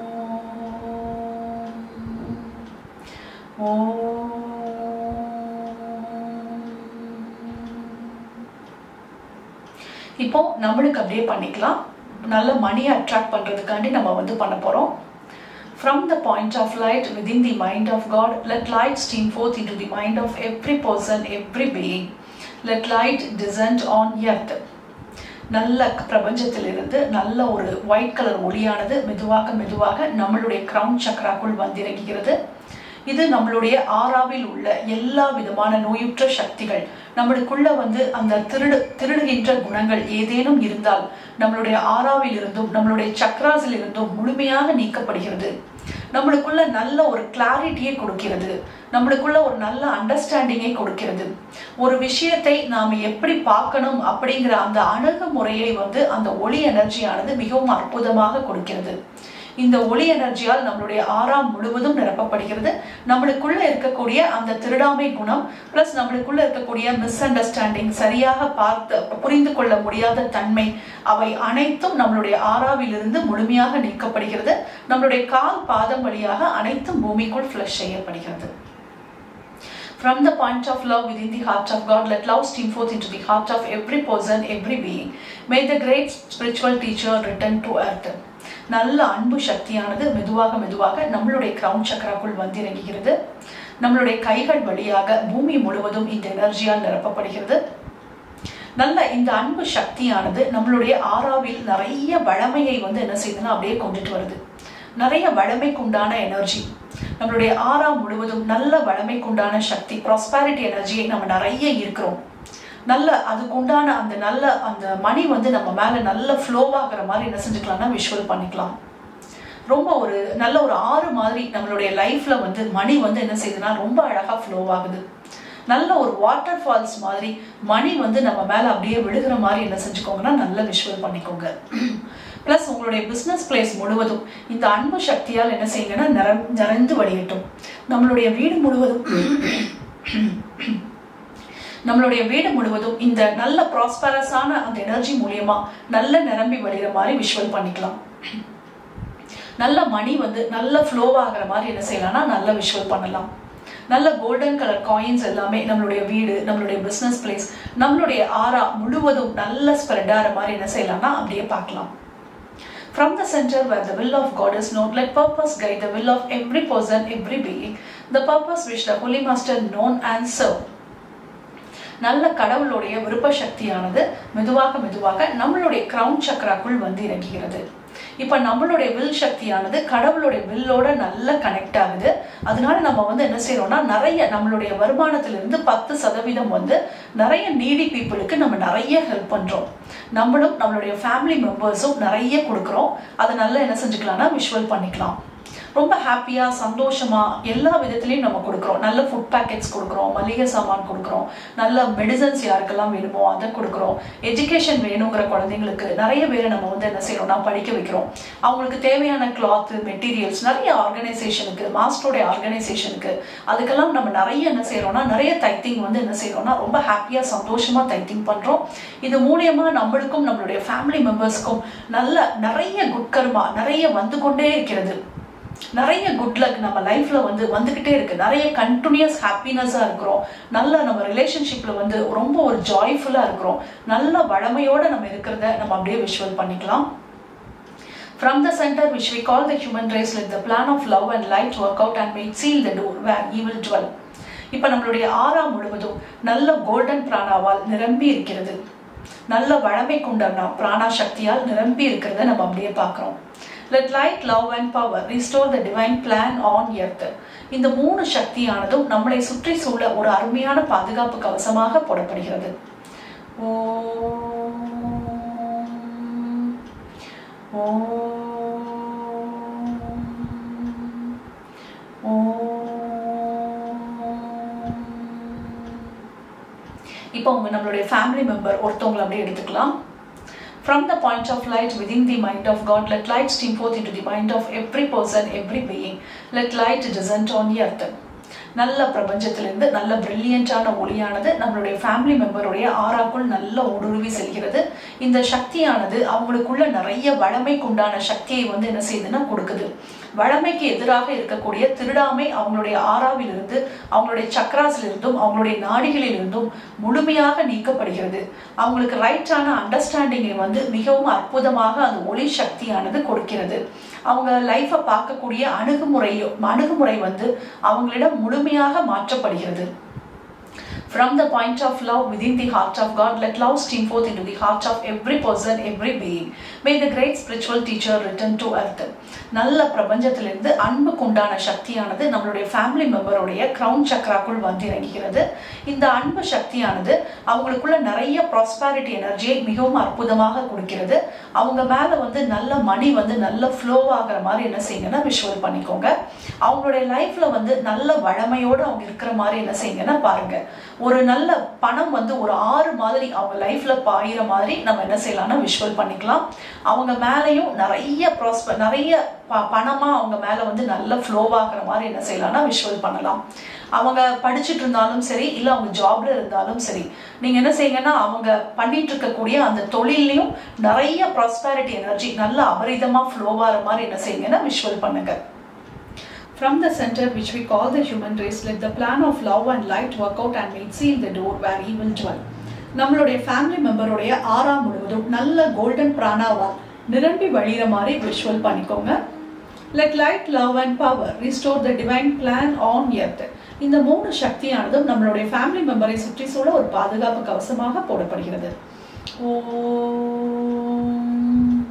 இப்போ நம்மளுக்கு அப்படியே பண்ணிக்கலாம் நல்ல மணியை அட்ராக்ட் பண்றதுக்காண்டி நம்ம வந்து பண்ண போறோம் From the point of light within the mind of God, let light stream forth into the mind of every person, every being. Let light descend on earth. நல்ல பிரபஞ்சத்திலிருந்து நல்ல ஒரு ஒயிட் கலர் ஒளியானது மெதுவாக மெதுவாக நம்மளுடைய கிரவுன் சக்கராக்குள் வந்திறங்குகிறது இது நம்மளுடைய ஆறாவில் உள்ள எல்லா விதமான நோயுற்ற சக்திகள் நம்மளுக்குள்ள வந்து அந்த திருடு திருடுகின்ற குணங்கள் ஏதேனும் இருந்தால் நம்மளுடைய ஆறாவில் இருந்தும் நம்மளுடைய சக்ராஸில் இருந்தும் முழுமையாக நீக்கப்படுகிறது நம்மளுக்குள்ள நல்ல ஒரு கிளாரிட்டியை கொடுக்கிறது நம்மளுக்குள்ள ஒரு நல்ல அண்டர்ஸ்டாண்டிங்கை கொடுக்கிறது ஒரு விஷயத்தை நாம எப்படி பார்க்கணும் அப்படிங்கிற அந்த அணுகுமுறையை வந்து அந்த ஒளி எனர்ஜியானது மிகவும் அற்புதமாக கொடுக்கிறது இந்த ஒளி எனர்ஜியால் நம்மளுடைய ஆறாம் முழுவதும் நிரப்பப்படுகிறது நம்மளுக்குள்ள இருக்கக்கூடிய அந்த திருடாமை குணம் பிளஸ் நம்மளுக்குள்ள இருக்கக்கூடிய மிஸ் அண்டர்ஸ்டாண்டிங் சரியாக பார்த்து புரிந்து கொள்ள முடியாத தன்மை அவை அனைத்தும் நம்மளுடைய ஆறாவிலிருந்து முழுமையாக நீக்கப்படுகிறது நம்மளுடைய கால் பாதம் வழியாக அனைத்தும் பூமிக்குள் ஃப்ளஷ் செய்யப்படுகிறது From the point of love within the heart of God, let love stream forth into the heart of every person, every being. May the great spiritual teacher return to earth. நல்ல அன்பு சக்தியானது மெதுவாக மெதுவாக நம்மளுடைய crown சக்கராக்குள் வந்து இறங்குகிறது நம்மளுடைய கைகள் வழியாக பூமி முழுவதும் இந்த எனர்ஜியால் நிரப்பப்படுகிறது நல்ல இந்த அன்பு சக்தியானது நம்மளுடைய ஆறாவில் நிறைய வளமையை வந்து என்ன செய்யுதுன்னா அப்படியே கொண்டுட்டு வருது நிறைய வளமைக்குண்டான எனர்ஜி நம்மளுடைய ஆறாம் முழுவதும் நல்ல வளமைக்குண்டான சக்தி ப்ராஸ்பாரிட்டி எனர்ஜியை நம்ம நிறைய இருக்கிறோம் நல்ல அதுக்கு உண்டான அந்த நல்ல அந்த மணி வந்து நம்ம மேல நல்ல ஃப்ளோவாகிற மாதிரி என்ன செஞ்சுக்கலாம்னா விஷுவல் பண்ணிக்கலாம் ரொம்ப ஒரு நல்ல ஒரு ஆறு மாதிரி நம்மளுடைய லைஃப்ல வந்து மணி வந்து என்ன செய்யுதுன்னா ரொம்ப அழகா ஃப்ளோ ஆகுது நல்ல ஒரு வாட்டர் ஃபால்ஸ் மாதிரி மணி வந்து நம்ம மேல அப்படியே விழுகிற மாதிரி என்ன செஞ்சுக்கோங்கன்னா நல்ல விஷுவல் பண்ணிக்கோங்க ப்ளஸ் உங்களுடைய பிஸ்னஸ் பிளேஸ் முழுவதும் இந்த அன்பு சக்தியால் என்ன செய்யுங்கன்னா நிற நிறைந்து வழியட்டும் நம்மளுடைய வீடு முழுவதும் நம்மளுடைய வீடு முழுவதும் இந்த நல்ல ப்ராஸ்பரஸான அந்த எனர்ஜி மூலியமா நல்ல நிரம்பி வழிகிற மாதிரி விஷுவல் பண்ணிக்கலாம் நல்ல மணி வந்து நல்ல ஃப்ளோ ஆகிற மாதிரி என்ன செய்யலாம்னா நல்ல விஷுவல் பண்ணலாம் நல்ல கோல்டன் கலர் காயின்ஸ் எல்லாமே நம்மளுடைய வீடு நம்மளுடைய பிஸ்னஸ் பிளேஸ் நம்மளுடைய ஆரா முழுவதும் நல்ல ஸ்ப்ரெட் ஆகிற மாதிரி என்ன செய்யலாம்னா அப்படியே பார்க்கலாம் From the center where the will of God is known, let purpose guide the will of every person, every being, the purpose which the Holy Master known and served. நல்ல கடவுளுடைய விருப்ப சக்தியானது மெதுவாக மெதுவாக நம்மளுடைய கிரவுன் சக்கராக்குள் வந்து இறங்குகிறது இப்ப நம்மளுடைய வில் சக்தியானது கடவுளுடைய வில்லோட நல்ல கனெக்ட் ஆகுது அதனால நம்ம வந்து என்ன செய்யறோம்னா நிறைய நம்மளுடைய வருமானத்திலிருந்து பத்து சதவீதம் வந்து நிறைய நீடி பீப்புளுக்கு நம்ம நிறைய ஹெல்ப் பண்றோம் நம்மளும் நம்மளுடைய ஃபேமிலி மெம்பர்ஸும் நிறைய கொடுக்குறோம் அதை நல்லா என்ன செஞ்சுக்கலாம்னா விஷுவல் பண்ணிக்கலாம் ரொம்ப ஹாப்பியா சந்தோஷமா எல்லா விதத்துலயும் நம்ம கொடுக்குறோம் நல்ல ஃபுட் பேக்கெட்ஸ் கொடுக்குறோம் மளிகை சாமான் கொடுக்குறோம் நல்ல மெடிசன்ஸ் யாருக்கெல்லாம் வேணுமோ அதை கொடுக்குறோம் எஜுகேஷன் வேணுங்கிற குழந்தைங்களுக்கு நிறைய பேரை நம்ம வந்து என்ன செய்யறோம்னா படிக்க வைக்கிறோம் அவங்களுக்கு தேவையான கிளாத் மெட்டீரியல்ஸ் நிறைய ஆர்கனைசேஷனுக்கு மாஸ்டருடைய ஆர்கனைசேஷனுக்கு அதுக்கெல்லாம் நம்ம நிறைய என்ன செய்யறோம்னா நிறைய தைத்திங் வந்து என்ன செய்யறோம்னா ரொம்ப ஹாப்பியா சந்தோஷமா தைத்திங் பண்றோம் இது மூலியமா நம்மளுக்கும் நம்மளுடைய ஃபேமிலி மெம்பர்ஸ்க்கும் நல்ல நிறைய குட்கர்மா நிறைய வந்து கொண்டே இருக்கிறது நிறைய குட் லக் நம்ம லைஃப்ல வந்து வந்துகிட்டே இருக்கு நிறைய கண்டினியூஸ் ஹாப்பினஸா இருக்கிறோம் நல்ல நம்ம ரிலேஷன்ஷிப்ல வந்து ரொம்ப ஒரு ஜாய்ஃபுல்லா இருக்கிறோம் நல்ல வளமையோட நம்ம இருக்கிறத நம்ம அப்படியே விஷுவல் பண்ணிக்கலாம் From the center which we call the human race, let the plan of love and light work out and may it seal the door where evil dwell. இப்ப நம்மளுடைய ஆறாம் முழுவதும் நல்ல கோல்டன் பிராணாவால் நிரம்பி இருக்கிறது நல்ல வளமை கொண்ட பிராணா சக்தியால் நிரம்பி இருக்கிறத நம்ம அப்படியே பார்க்கிறோம் let light love and power restore the divine plan on earth இந்த மூணு சக்தியானதும் நம்மளை சுற்றி சூழ ஒரு அருமையான பாதுகாப்பு கவசமாக போடப்படுகிறது ஓம் இப்போ உங்க நம்மளுடைய ஃபேமிலி மெம்பர் ஒருத்தவங்களை அப்படியே எடுத்துக்கலாம் From the point of light within the mind of God, let light stream forth into the mind of every person, every being. Let light descend on earth. நல்ல பிரபஞ்சத்திலிருந்து நல்ல பிரில்லியண்டான ஒளியானது நம்மளுடைய ஃபேமிலி மெம்பருடைய ஆறாக்குள் நல்ல ஊடுருவி செல்கிறது இந்த சக்தியானது அவங்களுக்குள்ள நிறைய வளமைக்குண்டான சக்தியை வந்து என்ன செய்யுதுன்னா கொடுக்குது வளமைக்கு எதிராக இருக்கக்கூடிய திருடாமை அவங்களுடைய ஆறாவிலிருந்து அவங்களுடைய சக்கராஸிலிருந்தும் அவங்களுடைய நாடிகளிலிருந்தும் முழுமையாக நீக்கப்படுகிறது அவங்களுக்கு ரைட்டான அண்டர்ஸ்டாண்டிங்கை வந்து மிகவும் அற்புதமாக அந்த ஒளி சக்தியானது கொடுக்கிறது அவங்க லைஃப்பை பார்க்கக்கூடிய அணுகுமுறையோ அணுகுமுறை வந்து அவங்களிடம் முழுமையாக மாற்றப்படுகிறது From the point of love within the heart of God, let love stream forth into the heart of every person, every being. May the great spiritual teacher return to earth. நல்ல பிரபஞ்சத்திலிருந்து அன்புக்கு உண்டான சக்தியானது நம்மளுடைய ஃபேமிலி மெம்பருடைய கிரவுன் சக்கராக்குள் வந்து இறங்குகிறது இந்த அன்பு சக்தியானது அவங்களுக்குள்ள நிறைய ப்ராஸ்பாரிட்டி எனர்ஜியை மிகவும் அற்புதமாக கொடுக்கிறது அவங்க மேல வந்து நல்ல மணி வந்து நல்ல ஃப்ளோ ஆகிற மாதிரி என்ன செய்யுங்கன்னா விஷுவல் பண்ணிக்கோங்க அவங்களுடைய லைஃப்ல வந்து நல்ல வளமையோடு அவங்க இருக்கிற மாதிரி என்ன செய்யுங்கன்னா பாருங்க ஒரு நல்ல பணம் வந்து ஒரு ஆறு மாதிரி அவங்க லைஃப்ல பாயிற மாதிரி நம்ம என்ன செய்யலாம்னா விஷுவல் பண்ணிக்கலாம் அவங்க மேலேயும் நிறைய ப்ராஸ்பர் நிறைய ப பணமா அவங்க மேல வந்து நல்ல ஃப்ளோ ஆகுற மாதிரி என்ன செய்யலாம்னா விஷுவல் பண்ணலாம் அவங்க படிச்சுட்டு இருந்தாலும் சரி இல்லை அவங்க ஜாப்ல இருந்தாலும் சரி நீங்க என்ன செய்யுங்கன்னா அவங்க பண்ணிட்டு இருக்கக்கூடிய அந்த தொழிலையும் நிறைய ப்ராஸ்பரிட்டி எனர்ஜி நல்ல அபரிதமா ஃப்ளோ ஆகிற மாதிரி என்ன செய்யுங்கன்னா விஷுவல் பண்ணுங்க From the center which we call the human race, let the plan of love and light work out and may seal the door where he will dwell. நம்மளுடைய family மெம்பருடைய ஆறாம் முழுவதும் நல்ல கோல்டன் பிராணாவால் நிரம்பி வழிகிற மாதிரி விஷுவல் பண்ணிக்கோங்க let light love and power restore the divine plan on earth இந்த மூணு சக்தியானதும் நம்மளுடைய ஃபேமிலி மெம்பரை சுற்றி சூழ ஒரு பாதுகாப்பு கவசமாக போடப்படுகிறது Om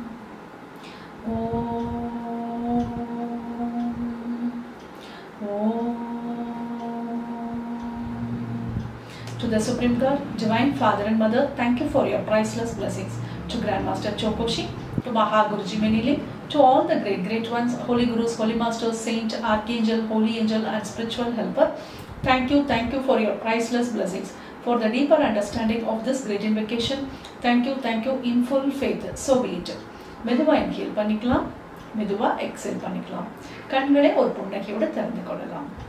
To the Supreme God, Divine Father and Mother, thank you for your priceless blessings. To Grandmaster Chokoshi, to Maha Guruji Menili, to all the great, great ones, Holy Gurus, Holy Masters, Saint, Archangel, Holy Angel, and Spiritual Helper, thank you, thank you for your priceless blessings. For the deeper understanding of this great invocation, thank you, thank you in full faith. So be it. மெதுவா inhale பண்ணிக்கலாம் மெதுவா exhale பண்ணிக்கலாம் கண்களை ஒரு புன்னகையோடு திறந்து கொள்ளலாம்